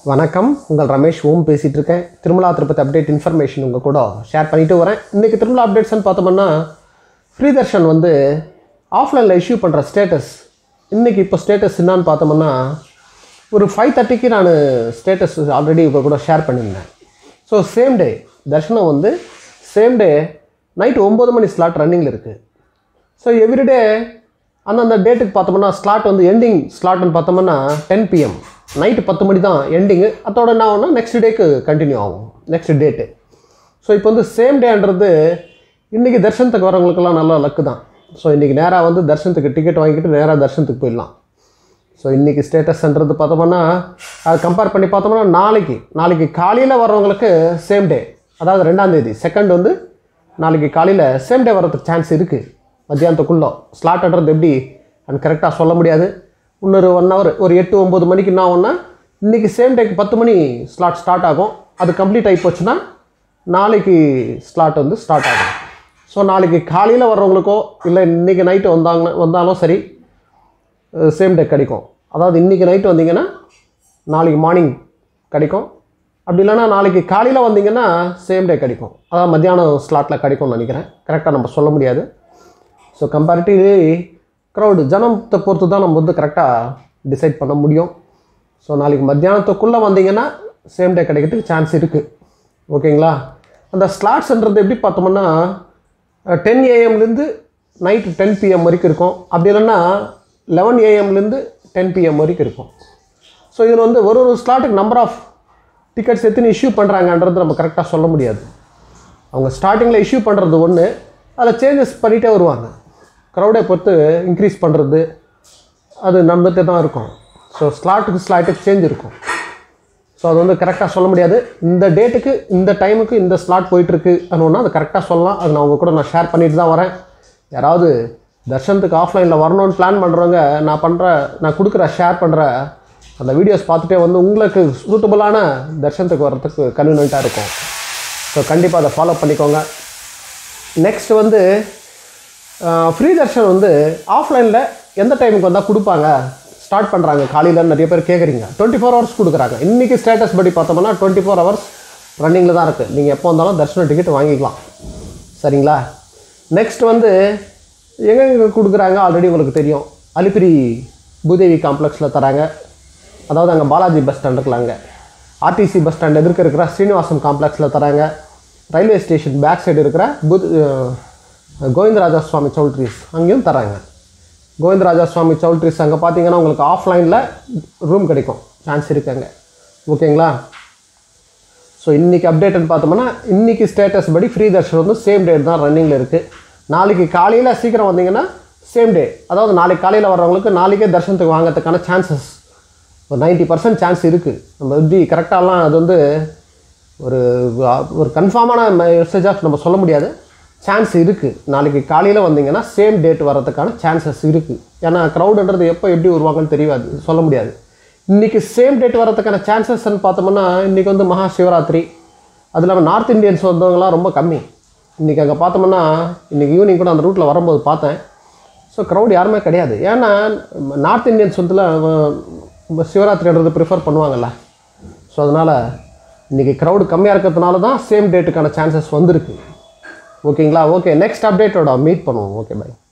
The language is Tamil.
வணக்கம் உங்கள் ரமேஷ் ஓம் பேசிகிட்டு இருக்கேன் திருமலா திருப்பதி அப்டேட் இன்ஃபர்மேஷன் உங்கள் கூட ஷேர் பண்ணிட்டு வரேன் இன்றைக்கி திருமலா அப்டேட்ஸ்னு பார்த்தோம்னா ஃப்ரீ தர்ஷன் வந்து ஆஃப்லைனில் இஷ்யூ பண்ணுற ஸ்டேட்டஸ் இன்றைக்கி இப்போ ஸ்டேட்டஸ் என்னான்னு பார்த்தோம்னா ஒரு ஃபைவ் தேர்ட்டிக்கு நான் ஸ்டேட்டஸ் ஆல்ரெடி இப்போ கூட ஷேர் பண்ணியிருந்தேன் ஸோ சேம் டே தர்ஷனம் வந்து சேம் டே நைட் ஒம்பது மணி ஸ்லாட் ரன்னிங்கில் இருக்குது ஸோ எவ்ரிடே அந்தந்த டேட்டுக்கு பார்த்தோம்னா ஸ்லாட் வந்து எண்டிங் ஸ்லாட்னு பார்த்தோம்னா டென் பிஎம் நைட்டு பத்து மணி தான் எண்டிங்கு அதோட என்ன ஆகும்னா நெக்ஸ்ட் டேக்கு கண்டினியூ ஆகும் நெக்ஸ்ட் டேட்டு ஸோ இப்போ வந்து சேம் டேன்றது இன்றைக்கி தர்ஷனத்துக்கு வரவங்களுக்கெல்லாம் நல்ல லக்கு தான் ஸோ இன்றைக்கி நேராக வந்து தர்ஷனத்துக்கு டிக்கெட் வாங்கிக்கிட்டு நேராக தர்ஷனத்துக்கு போயிடலாம் ஸோ இன்றைக்கி ஸ்டேட்டஸ்ன்றது பார்த்தோம்னா அது கம்பேர் பண்ணி பார்த்தோம்னா நாளைக்கு நாளைக்கு காலையில் வர்றவங்களுக்கு சேம் டே அதாவது ரெண்டாம் தேதி செகண்ட் வந்து நாளைக்கு காலையில் சேம் டே வர்றதுக்கு சான்ஸ் இருக்குது மத்தியானத்துக்குள்ளே ஸ்லாட்ன்றது எப்படி அது கரெக்டாக சொல்ல முடியாது இன்னொரு ஒன் ஹவர் ஒரு எட்டு ஒம்பது மணிக்கு என்ன ஆகும்னா இன்றைக்கி சேம் டேக்கு பத்து மணி ஸ்லாட் ஸ்டார்ட் ஆகும் அது கம்ப்ளீட் ஆகி போச்சுன்னா நாளைக்கு ஸ்லாட் வந்து ஸ்டார்ட் ஆகும் ஸோ நாளைக்கு காலையில் வர்றவங்களுக்கோ இல்லை இன்றைக்கி நைட்டு வந்தாங்க வந்தாலும் சரி சேம் டே கிடைக்கும் அதாவது இன்றைக்கி நைட்டு வந்தீங்கன்னா நாளைக்கு மார்னிங் கிடைக்கும் அப்படி இல்லைன்னா நாளைக்கு காலையில் வந்தீங்கன்னா சேம் டே கிடைக்கும் அதாவது மத்தியானம் ஸ்லாட்டில் கிடைக்கும்னு நினைக்கிறேன் கரெக்டாக நம்ம சொல்ல முடியாது ஸோ கம்பேரிட்டிவ்லி க்ரௌடு ஜனத்தை பொறுத்து தான் நம்ம வந்து கரெக்டாக டிசைட் பண்ண முடியும் ஸோ நாளைக்கு மத்தியானத்துக்குள்ளே வந்தீங்கன்னா சேம் டே கிடைக்கிறதுக்கு சான்ஸ் இருக்குது ஓகேங்களா அந்த ஸ்லாட்ஸ்ன்றது எப்படி பார்த்தோம்னா டென் ஏஎம்லேருந்து நைட்டு டென் பிஎம் வரைக்கும் இருக்கும் அப்படி இல்லைன்னா லெவன் ஏஎம்லேருந்து டென் பிஎம் வரைக்கும் இருக்கும் ஸோ இதில் வந்து ஒரு ஒரு ஸ்லாட்டுக்கு நம்பர் ஆஃப் டிக்கெட்ஸ் எத்தனை இஷ்யூ பண்ணுறாங்கன்றது நம்ம கரெக்டாக சொல்ல முடியாது அவங்க ஸ்டார்டிங்கில் இஷ்யூ பண்ணுறது ஒன்று அதில் சேஞ்சஸ் பண்ணிகிட்டே வருவாங்க க்ரௌடை பொறுத்து இன்க்ரீஸ் பண்ணுறது அது நடந்துகிட்டே தான் இருக்கும் ஸோ ஸ்லாட்டுக்கு ஸ்லாட்டுக்கு சேஞ்ச் இருக்கும் ஸோ அது வந்து கரெக்டாக சொல்ல முடியாது இந்த டேட்டுக்கு இந்த டைமுக்கு இந்த ஸ்லாட் போயிட்டுருக்கு அனுன்னா அது கரெக்டாக சொல்லலாம் அது நான் உங்கள் கூட நான் ஷேர் பண்ணிட்டு தான் வரேன் யாராவது தர்ஷனத்துக்கு ஆஃப்லைனில் வரணும்னு பிளான் பண்ணுறவங்க நான் பண்ணுற நான் கொடுக்குற ஷேர் பண்ணுற அந்த வீடியோஸ் பார்த்துட்டே வந்து உங்களுக்கு சூட்டபுளான தர்ஷனத்துக்கு வர்றதுக்கு கன்வீனியண்ட்டாக இருக்கும் ஸோ கண்டிப்பாக அதை ஃபாலோ பண்ணிக்கோங்க நெக்ஸ்ட் வந்து ஃப்ரீ தர்ஷன் வந்து ஆஃப்லைனில் எந்த டைமுக்கு வந்தால் கொடுப்பாங்க ஸ்டார்ட் பண்ணுறாங்க காலையில் நிறைய பேர் கேட்குறீங்க டுவெண்ட்டி ஃபோர் ஹவர்ஸ் கொடுக்குறாங்க இன்றைக்கி ஸ்டேட்டஸ் படி பார்த்தோம்னா டுவெண்ட்டி ஃபோர் ஹவர்ஸ் ரன்னிங்கில் தான் இருக்குது நீங்கள் எப்போ வந்தாலும் தர்ஷன டிக்கெட் வாங்கிக்கலாம் சரிங்களா நெக்ஸ்ட் வந்து எங்கெங்கே கொடுக்குறாங்க ஆல்ரெடி உங்களுக்கு தெரியும் அலிப்பிரி பூதேவி காம்ப்ளெக்ஸில் தராங்க அதாவது அங்கே பாலாஜி பஸ் ஸ்டாண்ட் இருக்குல்ல அங்கே ஆர்டிசி பஸ் ஸ்டாண்ட் எதிர்க்க இருக்கிற ஸ்ரீனிவாசம் காம்ப்ளெக்ஸில் தராங்க ரயில்வே ஸ்டேஷன் பேக் சைடு இருக்கிற புத் கோவிந்தராஜா சுவாமி சௌல்ட்ரிஸ் அங்கேயும் தராங்க கோவிந்தராஜா சுவாமி சௌல்ட்ரிஸ் அங்கே பார்த்தீங்கன்னா உங்களுக்கு ஆஃப்லைனில் ரூம் கிடைக்கும் சான்ஸ் இருக்காங்க ஓகேங்களா ஸோ இன்றைக்கி அப்டேட்னு பார்த்தோம்னா இன்றைக்கி ஸ்டேட்டஸ் படி ஃப்ரீ தர்ஷன் வந்து சேம் டேட் தான் ரன்னிங்கில் இருக்குது நாளைக்கு காலையில் சீக்கிரம் வந்தீங்கன்னா சேம் டே அதாவது நாளைக்கு காலையில் வர்றவங்களுக்கு நாளைக்கே தர்ஷனத்துக்கு வாங்கிறதுக்கான சான்சஸ் ஒரு நைன்ட்டி பர்சன்ட் சான்ஸ் இருக்குது நம்ம எப்படி கரெக்டாகலாம் அது வந்து ஒரு ஒரு கன்ஃபார்மான மெசேஜாக நம்ம சொல்ல முடியாது சான்ஸ் இருக்குது நாளைக்கு காலையில் வந்தீங்கன்னா சேம் டேட் வரதுக்கான சான்சஸ் இருக்குது ஏன்னா க்ரௌடுன்றது எப்போ எப்படி வருவாங்கன்னு தெரியாது சொல்ல முடியாது இன்றைக்கி சேம் டேட் வரதுக்கான சான்சஸ்ன்னு பார்த்தோம்னா இன்றைக்கி வந்து மகா சிவராத்திரி அது இல்லாமல் நார்த் இந்தியன்ஸ் வந்தவங்களாம் ரொம்ப கம்மி இன்றைக்கி அங்கே பார்த்தோம்னா இன்றைக்கி ஈவினிங் கூட அந்த ரூட்டில் வரும்போது பார்த்தேன் ஸோ க்ரௌட் யாருமே கிடையாது ஏன்னா நார்த் இந்தியன்ஸ் வந்துல சிவராத்திரின்றது ப்ரிஃபர் பண்ணுவாங்கல்ல ஸோ அதனால் இன்றைக்கி க்ரௌடு கம்மியாக இருக்கிறதுனால தான் சேம் டேட்டுக்கான சான்சஸ் வந்திருக்கு ஓகேங்களா ஓகே நெக்ஸ்ட் அப்டேட்டோட மீட் பண்ணுவோம் ஓகே பை